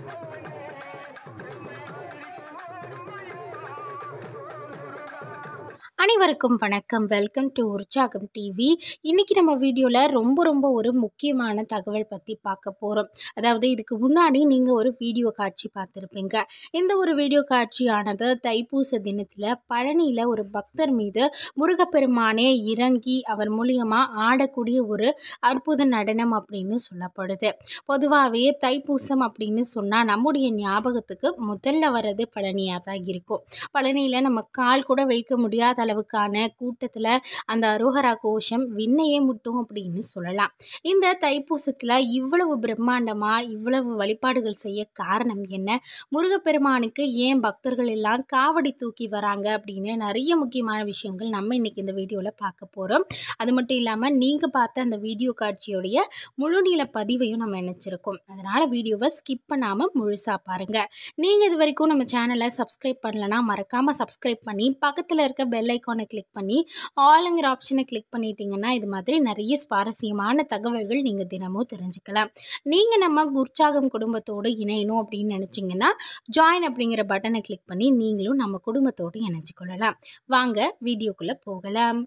அனைவருக்கும் வணக்கம் welcome to உற்சாகம் டிவி இன்றைக்கி நம்ம வீடியோவில் ரொம்ப ரொம்ப ஒரு முக்கியமான தகவல் பற்றி பார்க்க போகிறோம் அதாவது இதுக்கு முன்னாடி நீங்கள் ஒரு வீடியோ காட்சி பார்த்துருப்பீங்க இந்த ஒரு வீடியோ காட்சியானது தைப்பூச தினத்தில் பழனியில் ஒரு பக்தர் மீது முருகப்பெருமானே இறங்கி அவர் மூலியமாக ஆடக்கூடிய ஒரு அற்புத நடனம் அப்படின்னு சொல்லப்படுது பொதுவாகவே தைப்பூசம் அப்படின்னு சொன்னால் நம்முடைய ஞாபகத்துக்கு முதல்ல வர்றது பழனியாக தான் இருக்கும் பழனியில் நம்ம கால் கூட வைக்க முடியாத அளவுக்கான கூட்டத்தில் அந்த அரோகரா கோஷம் விண்ணையே முட்டும் அப்படின்னு சொல்லலாம் இந்த தைப்பூசத்தில் இவ்வளவு பிரம்மாண்டமாக இவ்வளவு வழிபாடுகள் செய்ய காரணம் என்ன முருகப்பெருமானுக்கு ஏன் பக்தர்கள் எல்லாம் காவடி தூக்கி வராங்க அப்படின்னு நிறைய முக்கியமான விஷயங்கள் நம்ம இன்னைக்கு இந்த வீடியோவில் பார்க்க போகிறோம் அது மட்டும் இல்லாமல் நீங்கள் பார்த்த அந்த வீடியோ காட்சியுடைய முழுநீள பதிவையும் நம்ம நினச்சிருக்கோம் அதனால் வீடியோவை ஸ்கிப் பண்ணாமல் முழுசாக பாருங்கள் நீங்கள் இது வரைக்கும் நம்ம சேனலை சப்ஸ்கிரைப் பண்ணலனா மறக்காமல் சப்ஸ்கிரைப் பண்ணி பக்கத்தில் இருக்க பெல் ஐக்கானை கிளிக் பண்ணி ஆளுங்கிற ஆப்ஷனை கிளிக் பண்ணிட்டீங்கன்னா இது மாதிரி நிறைய சுவாரஸ்யமான தகவல்கள் நீங்கள் தினமும் தெரிஞ்சுக்கலாம் நீங்கள் நம்ம உற்சாகம் குடும்பத்தோடு இணையணும் அப்படின்னு நினச்சிங்கன்னா ஜாயின் அப்படிங்கிற பட்டனை கிளிக் பண்ணி நீங்களும் நம்ம குடும்பத்தோடு இணைச்சிக்கொள்ளலாம் வாங்க வீடியோக்குள்ளே போகலாம்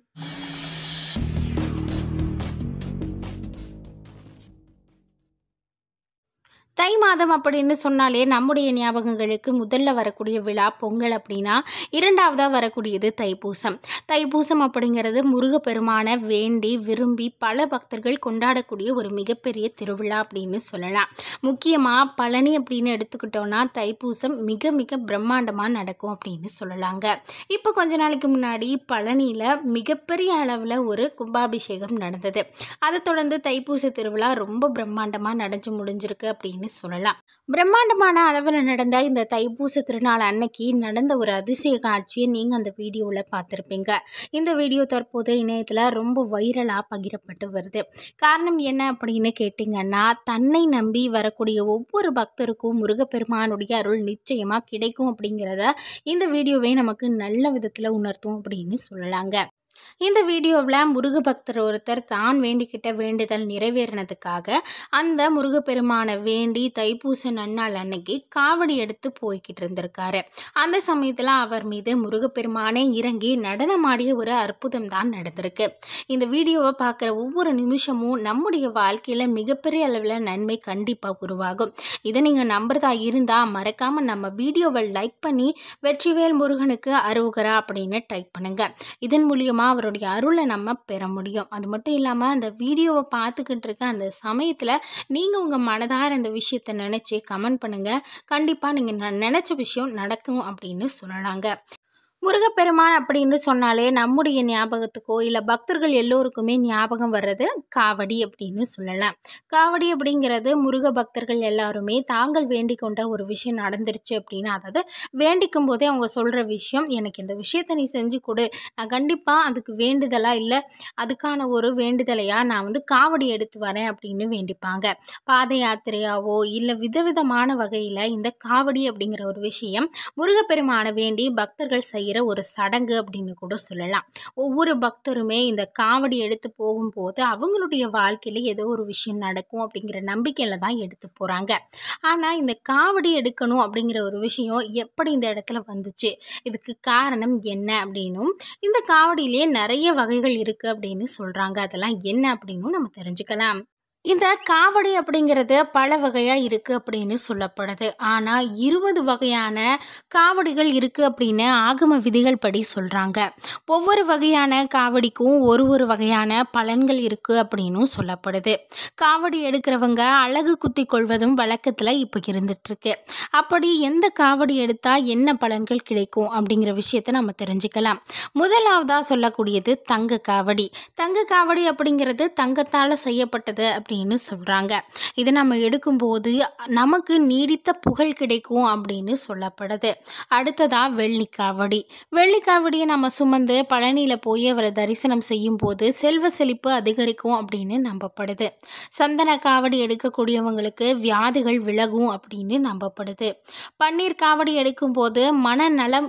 தை மாதம் அப்படின்னு சொன்னாலே நம்முடைய ஞாபகங்களுக்கு முதல்ல வரக்கூடிய விழா பொங்கல் அப்படின்னா இரண்டாவதாக வரக்கூடியது தைப்பூசம் தைப்பூசம் அப்படிங்கிறது முருகப்பெருமானை வேண்டி விரும்பி பல பக்தர்கள் கொண்டாடக்கூடிய ஒரு மிகப்பெரிய திருவிழா அப்படின்னு சொல்லலாம் முக்கியமாக பழனி அப்படின்னு எடுத்துக்கிட்டோன்னா தைப்பூசம் மிக மிக பிரம்மாண்டமாக நடக்கும் அப்படின்னு சொல்லலாங்க இப்போ கொஞ்ச நாளைக்கு முன்னாடி பழனியில் மிகப்பெரிய அளவில் ஒரு கும்பாபிஷேகம் நடந்தது அதை தொடர்ந்து தைப்பூச திருவிழா ரொம்ப பிரம்மாண்டமாக நடந்து முடிஞ்சிருக்கு அப்படின்னு சொல்லலாம் பிரம்மாண்டமான அளவில் நடந்த இந்த தைப்பூச திருநாள் அன்னைக்கு நடந்த ஒரு அதிசய காட்சியை நீங்கள் அந்த வீடியோவில் பார்த்துருப்பீங்க இந்த வீடியோ தற்போது இணையத்தில் ரொம்ப வைரலாக பகிரப்பட்டு வருது காரணம் என்ன அப்படின்னு கேட்டிங்கன்னா தன்னை நம்பி வரக்கூடிய ஒவ்வொரு பக்தருக்கும் முருகப்பெருமானுடைய அருள் நிச்சயமாக கிடைக்கும் அப்படிங்கிறத இந்த வீடியோவே நமக்கு நல்ல விதத்தில் உணர்த்தும் அப்படின்னு சொல்லலாங்க இந்த வீடியோவில் முருக பக்தர் ஒருத்தர் தான் வேண்டிக்கிட்ட வேண்டுதல் நிறைவேறினதுக்காக அந்த முருகப்பெருமானை வேண்டி தைப்பூச நன்னாள் அன்னைக்கு காவடி எடுத்து போய்கிட்டு இருந்திருக்காரு அந்த சமயத்தில் அவர் மீது முருகப்பெருமானே இறங்கி நடனமாடிய ஒரு அற்புதம் தான் நடந்திருக்கு இந்த வீடியோவை பார்க்குற ஒவ்வொரு நிமிஷமும் நம்முடைய வாழ்க்கையில் மிகப்பெரிய அளவில் நன்மை கண்டிப்பாக உருவாகும் இதை நீங்கள் நம்புறதா இருந்தால் மறக்காமல் நம்ம வீடியோவை லைக் பண்ணி வெற்றிவேல் முருகனுக்கு அருவுகரா அப்படின்னு டைப் பண்ணுங்கள் இதன் மூலியமாக அவருடைய அருளை நம்ம பெற முடியும் அது மட்டும் இல்லாமல் அந்த வீடியோவை பார்த்துக்கிட்டு இருக்க அந்த சமயத்தில் நீங்கள் உங்கள் மனதார இந்த விஷயத்தை நினச்சி கமெண்ட் பண்ணுங்கள் கண்டிப்பாக நீங்கள் நினச்ச விஷயம் நடக்கும் அப்படின்னு சொல்லலாங்க முருகப்பெருமான் அப்படின்னு சொன்னாலே நம்முடைய ஞாபகத்துக்கோ இல்லை பக்தர்கள் எல்லோருக்குமே ஞாபகம் வர்றது காவடி அப்படின்னு சொல்லலாம் காவடி அப்படிங்கிறது முருக பக்தர்கள் எல்லாருமே தாங்கள் வேண்டிக் கொண்ட ஒரு விஷயம் நடந்துருச்சு அப்படின்னு அதாவது வேண்டிக்கும் போதே அவங்க சொல்கிற விஷயம் எனக்கு இந்த விஷயத்தை நீ செஞ்சு கொடு நான் கண்டிப்பாக அதுக்கு வேண்டுதலாக இல்லை அதுக்கான ஒரு வேண்டுதலையாக நான் வந்து காவடி எடுத்து வரேன் அப்படின்னு வேண்டிப்பாங்க பாத யாத்திரையாவோ இல்லை விதவிதமான வகையில் இந்த காவடி அப்படிங்கிற ஒரு விஷயம் முருகப்பெருமானை வேண்டி பக்தர்கள் செய்ய செய்கிற ஒரு சடங்கு அப்படின்னு கூட சொல்லலாம் ஒவ்வொரு பக்தருமே இந்த காவடி எடுத்து போகும்போது அவங்களுடைய வாழ்க்கையில் ஏதோ ஒரு விஷயம் நடக்கும் அப்படிங்கிற நம்பிக்கையில் தான் எடுத்து போகிறாங்க ஆனால் இந்த காவடி எடுக்கணும் அப்படிங்கிற ஒரு விஷயம் எப்படி இந்த இடத்துல வந்துச்சு இதுக்கு காரணம் என்ன அப்படின்னும் இந்த காவடியிலே நிறைய வகைகள் இருக்குது அப்படின்னு சொல்கிறாங்க அதெல்லாம் என்ன அப்படின்னும் நம்ம தெரிஞ்சுக்கலாம் இந்த காவடி அப்படிங்கிறது பல வகையாக இருக்குது அப்படின்னு சொல்லப்படுது ஆனால் இருபது வகையான காவடிகள் இருக்குது அப்படின்னு ஆகம விதிகள் படி சொல்கிறாங்க ஒவ்வொரு வகையான காவடிக்கும் ஒரு ஒரு வகையான பலன்கள் இருக்குது அப்படின்னும் சொல்லப்படுது காவடி எடுக்கிறவங்க அழகு குத்தி கொள்வதும் வழக்கத்தில் இப்போ இருந்துகிட்ருக்கு அப்படி எந்த காவடி எடுத்தால் என்ன பலன்கள் கிடைக்கும் அப்படிங்கிற விஷயத்தை நம்ம தெரிஞ்சுக்கலாம் முதலாவதாக சொல்லக்கூடியது தங்க காவடி தங்க காவடி அப்படிங்கிறது தங்கத்தால் செய்யப்பட்டது அப்படின்னு சொல்கிறாங்க இதை நம்ம எடுக்கும்போது நமக்கு நீடித்த புகழ் கிடைக்கும் அப்படின்னு சொல்லப்படுது அடுத்ததாக வெள்ளிக்காவடி வெள்ளிக்காவடியை நம்ம சுமந்து பழனியில் போய் அவரை தரிசனம் செய்யும் போது செல்வ செழிப்பு அதிகரிக்கும் அப்படின்னு நம்பப்படுது சந்தன காவடி எடுக்கக்கூடியவங்களுக்கு வியாதிகள் விலகும் அப்படின்னு நம்பப்படுது பன்னீர் காவடி எடுக்கும்போது மனநலம்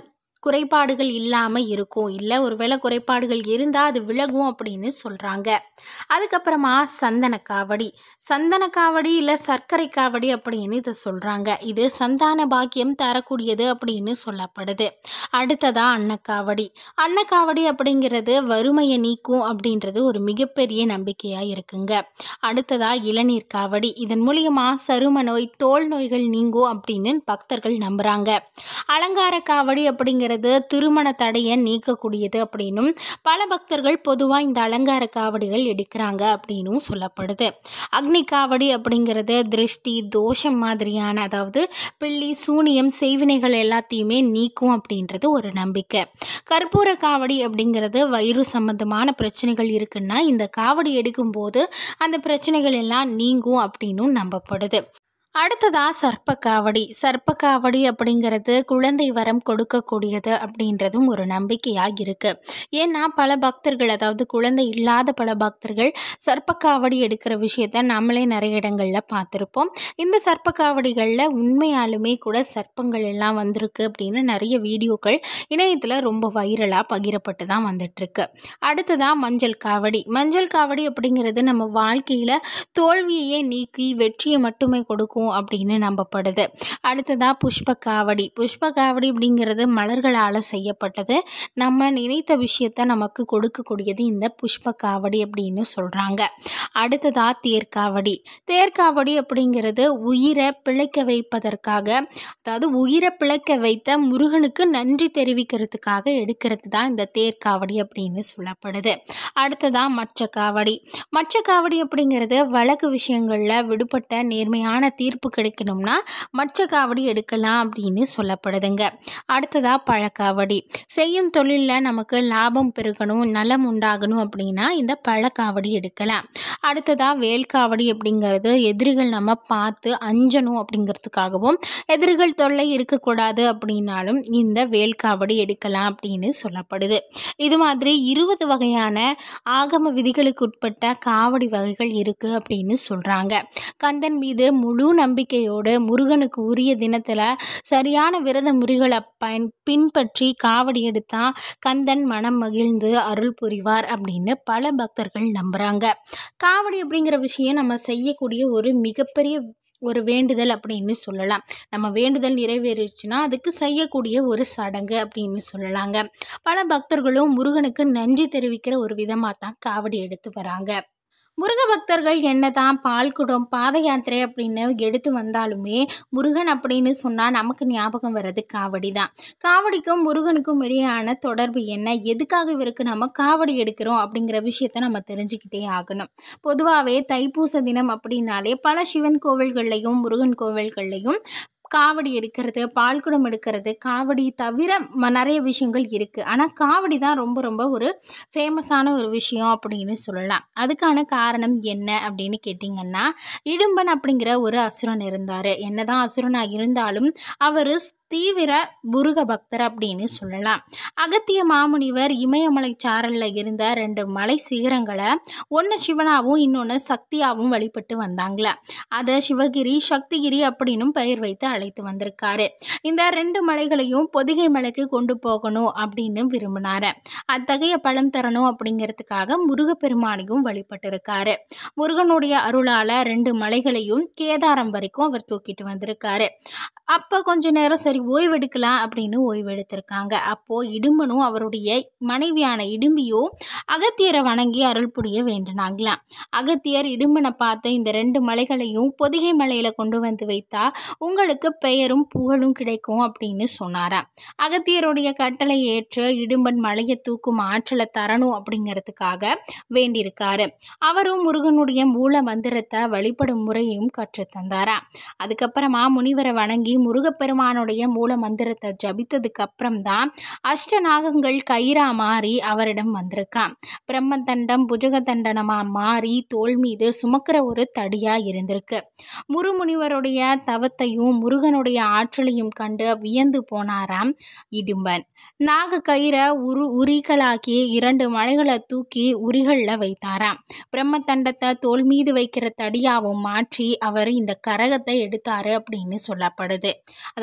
குறைபாடுகள் இல்லாமல் இருக்கும் இல்லை ஒருவேளை குறைபாடுகள் இருந்தால் அது விலகும் அப்படின்னு சொல்கிறாங்க அதுக்கப்புறமா சந்தன காவடி சந்தன காவடி இல்லை சர்க்கரை காவடி அப்படின்னு இதை சொல்கிறாங்க இது சந்தான பாக்கியம் தரக்கூடியது அப்படின்னு சொல்லப்படுது அடுத்ததா அன்னக்காவடி அன்னக்காவடி அப்படிங்கிறது வறுமையை நீக்கும் அப்படின்றது ஒரு மிகப்பெரிய நம்பிக்கையாக இருக்குங்க அடுத்ததா இளநீர் காவடி இதன் மூலியமா சரும நோய் தோல் நோய்கள் நீங்கும் அப்படின்னு பக்தர்கள் நம்புகிறாங்க அலங்கார காவடி அப்படிங்கிறது திருமண தடையை நீக்கக்கூடியது அப்படின்னும் பல பக்தர்கள் பொதுவாக இந்த அலங்கார காவடிகள் எடுக்கிறாங்க அப்படின்னும் சொல்லப்படுது அக்னி காவடி அப்படிங்கிறது திருஷ்டி தோஷம் மாதிரியான அதாவது பிள்ளி சூனியம் செய்வினைகள் எல்லாத்தையுமே நீக்கும் அப்படின்றது ஒரு நம்பிக்கை கற்பூர காவடி அப்படிங்கிறது வயிறு சம்பந்தமான பிரச்சனைகள் இருக்குன்னா இந்த காவடி எடுக்கும்போது அந்த பிரச்சனைகள் எல்லாம் நீங்கும் அப்படின்னும் நம்பப்படுது அடுத்ததா சர்ப்பக்காவடி சர்ப்பக்காவடி அப்படிங்கிறது குழந்தை வரம் கொடுக்கக்கூடியது அப்படின்றதும் ஒரு நம்பிக்கையாக இருக்குது ஏன்னா பல பக்தர்கள் அதாவது குழந்தை இல்லாத பல பக்தர்கள் சர்ப்பக்காவடி எடுக்கிற விஷயத்த நம்மளே நிறைய இடங்களில் பார்த்துருப்போம் இந்த சர்ப்பக்காவடிகளில் உண்மையாலுமே கூட சர்ப்பங்கள் எல்லாம் வந்திருக்கு அப்படின்னு நிறைய வீடியோக்கள் இணையத்தில் ரொம்ப வைரலாக பகிரப்பட்டு தான் வந்துட்டுருக்கு அடுத்ததாக மஞ்சள் காவடி மஞ்சள் காவடி அப்படிங்கிறது நம்ம வாழ்க்கையில் தோல்வியையே நீக்கி வெற்றியை மட்டுமே கொடுக்கும் அப்படின்னு நம்பப்படுது அடுத்ததாக புஷ்ப காவடி புஷ்ப காவடி அப்படிங்கிறது மலர்களால் செய்யப்பட்டது நம்ம நினைத்த விஷயத்த நமக்கு கொடுக்கக்கூடியது இந்த புஷ்ப காவடி அப்படின்னு சொல்கிறாங்க அடுத்ததாக தேர்காவடி தேர்காவடி அப்படிங்கிறது உயிரை பிழைக்க வைப்பதற்காக அதாவது உயிரை பிழைக்க வைத்த முருகனுக்கு நன்றி தெரிவிக்கிறதுக்காக எடுக்கிறது தான் இந்த தேர்காவடி அப்படின்னு சொல்லப்படுது அடுத்ததாக மச்சக்காவடி மச்சக்காவடி அப்படிங்கிறது வழக்கு விஷயங்களில் விடுபட்ட நேர்மையான தீர்ப்பு கிடைக்கணும்னா மச்சக்காவடி எடுக்கலாம் அப்படின்னு சொல்லப்படுதுங்க அடுத்ததாக பழக்காவடி செய்யும் தொழிலில் நமக்கு லாபம் பெருகணும் நலம் உண்டாகணும் அப்படின்னா இந்த பழக்காவடி எடுக்கலாம் அடுத்ததாக வேல்காவடி அப்படிங்கிறது எதிரிகள் நம்ம பார்த்து அஞ்சணும் அப்படிங்கிறதுக்காகவும் எதிரிகள் தொல்லை இருக்கக்கூடாது அப்படின்னாலும் இந்த வேல்காவடி எடுக்கலாம் அப்படின்னு சொல்லப்படுது இது மாதிரி இருபது வகையான ஆகம விதிகளுக்கு உட்பட்ட காவடி வகைகள் இருக்குது அப்படின்னு சொல்கிறாங்க கந்தன் மீது முழு நம்பிக்கையோடு முருகனுக்கு உரிய தினத்தில் சரியான விரத முறைகளை பயன் பின்பற்றி காவடி எடுத்தால் கந்தன் மனம் மகிழ்ந்து அருள் புரிவார் அப்படின்னு பல பக்தர்கள் நம்புகிறாங்க காவடி அப்படிங்கிற விஷயம் நம்ம செய்யக்கூடிய ஒரு மிகப்பெரிய ஒரு வேண்டுதல் அப்படின்னு சொல்லலாம் நம்ம வேண்டுதல் நிறைவேறிச்சுன்னா அதுக்கு செய்யக்கூடிய ஒரு சடங்கு அப்படின்னு சொல்லலாங்க பல பக்தர்களும் முருகனுக்கு நன்றி தெரிவிக்கிற ஒரு விதமாக தான் காவடி எடுத்து வராங்க முருக பக்தர்கள் என்னதான் பால்குடம் பாத யாத்திரை அப்படின்னு எடுத்து வந்தாலுமே முருகன் அப்படின்னு சொன்னால் நமக்கு ஞாபகம் வர்றது காவடி தான் காவடிக்கும் முருகனுக்கும் இடையான தொடர்பு என்ன எதுக்காக இவருக்கு நம்ம காவடி எடுக்கிறோம் அப்படிங்கிற விஷயத்த நம்ம தெரிஞ்சுக்கிட்டே ஆகணும் பொதுவாகவே தைப்பூச தினம் அப்படின்னாலே பல சிவன் கோவில்கள்லையும் முருகன் கோவில்கள்லையும் காவடி எடுக்கிறது பால்குடம் எடுக்கிறது காவடி தவிர ம நிறைய விஷயங்கள் இருக்குது ஆனால் காவடி தான் ரொம்ப ரொம்ப ஒரு ஃபேமஸான ஒரு விஷயம் அப்படின்னு சொல்லலாம் அதுக்கான காரணம் என்ன அப்படின்னு கேட்டிங்கன்னா இடும்பன் அப்படிங்கிற ஒரு அசுரன் இருந்தார் என்னதான் அசுரனாக இருந்தாலும் அவர் தீவிர முருக பக்தர் அப்படின்னு சொல்லலாம் அகத்திய மாமுனிவர் இமயமலை சாரலில் இருந்த ரெண்டு மலை சிகரங்களை ஒன்று சிவனாகவும் இன்னொன்று சக்தியாகவும் வழிபட்டு வந்தாங்களே அதை சிவகிரி சக்திகிரி அப்படின்னும் பெயர் வைத்து அழைத்து வந்திருக்காரு இந்த ரெண்டு மலைகளையும் பொதிகை மலைக்கு கொண்டு போகணும் அப்படின்னு விரும்பினாரு அத்தகைய பழம் தரணும் அப்படிங்கிறதுக்காக முருகப்பெருமானையும் வழிபட்டிருக்காரு முருகனுடைய அருளால் ரெண்டு மலைகளையும் கேதாரம் வரைக்கும் அவர் தூக்கிட்டு வந்திருக்காரு அப்போ கொஞ்ச நேரம் சரி ஓய்வெடுக்கலாம் அப்படின்னு ஓய்வெடுத்திருக்காங்க அப்போது இடும்பனும் அவருடைய மனைவியான இடும்பியோ அகத்தியரை வணங்கி அருள் புரிய வேண்டினாங்களாம் அகத்தியர் இடும்பனை பார்த்து இந்த ரெண்டு மலைகளையும் பொதிகை மலையில் கொண்டு வந்து வைத்தா உங்களுக்கு பெயரும் புகழும் கிடைக்கும் அப்படின்னு சொன்னாராம் அகத்தியருடைய கட்டளை ஏற்று இடும்பன் மலையை தூக்கும் ஆற்றலை தரணும் அப்படிங்கிறதுக்காக வேண்டியிருக்காரு அவரும் முருகனுடைய மூல மந்திரத்தை வழிபடும் முறையும் கற்றுத்தந்தாராம் அதுக்கப்புறமா முனிவரை வணங்கி முருகப்பெருமானுடைய மூல மந்திரத்தை ஜபித்ததுக்கு அப்புறம் தான் அஷ்டநாகங்கள் கயிறா மாறி அவரிடம் வந்திருக்கான் பிரம்மதண்டம் புஜகதண்டனமா மாறி தோல் மீது சுமக்கிற ஒரு தடியா இருந்திருக்கு முருமுனிவருடைய தவத்தையும் முருகனுடைய ஆற்றலையும் கண்டு வியந்து போனாராம் இடும்பன் நாக கயிறை உரு உரிகளாக்கி இரண்டு மலைகளை தூக்கி உரிகளில் வைத்தாராம் பிரம்மதண்டத்தை தோல் மீது வைக்கிற தடியாவும் மாற்றி அவர் இந்த கரகத்தை எடுத்தாரு அப்படின்னு சொல்லப்படுது அதாவது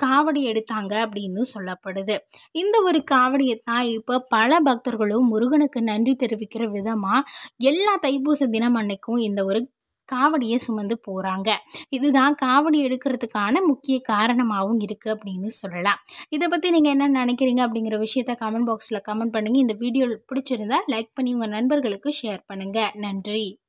காவடி எடுத்தாங்க அப்படின்னு சொல்லப்படுது இந்த ஒரு காவடியை தான் இப்போ பல பக்தர்களும் முருகனுக்கு நன்றி தெரிவிக்கிற விதமாக எல்லா தைப்பூச தினம் அன்னைக்கும் இந்த ஒரு காவடியை சுமந்து போகிறாங்க இதுதான் காவடி எடுக்கிறதுக்கான முக்கிய காரணமாகவும் இருக்குது அப்படின்னு சொல்லலாம் இதை பற்றி நீங்கள் என்ன நினைக்கிறீங்க அப்படிங்கிற விஷயத்த கமெண்ட் பாக்ஸில் கமெண்ட் பண்ணுங்கள் இந்த வீடியோ பிடிச்சிருந்தா லைக் பண்ணி உங்கள் நண்பர்களுக்கு ஷேர் பண்ணுங்கள் நன்றி